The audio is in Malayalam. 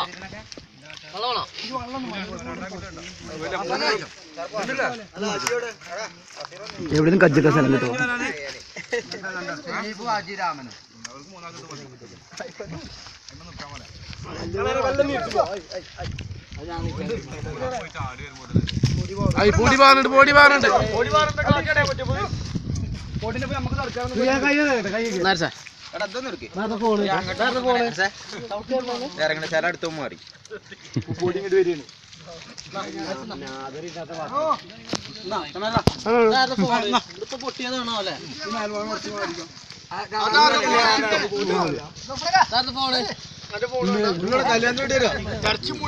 എവിടെയും കജ്ജൊക്കെ സ്ഥലം കിട്ടുമോ പൊടി പാറുണ്ട് പൊടി പാറുണ്ട് ഇറങ്ങണ സ്ഥലം അടുത്ത് മാറി കല്യാണം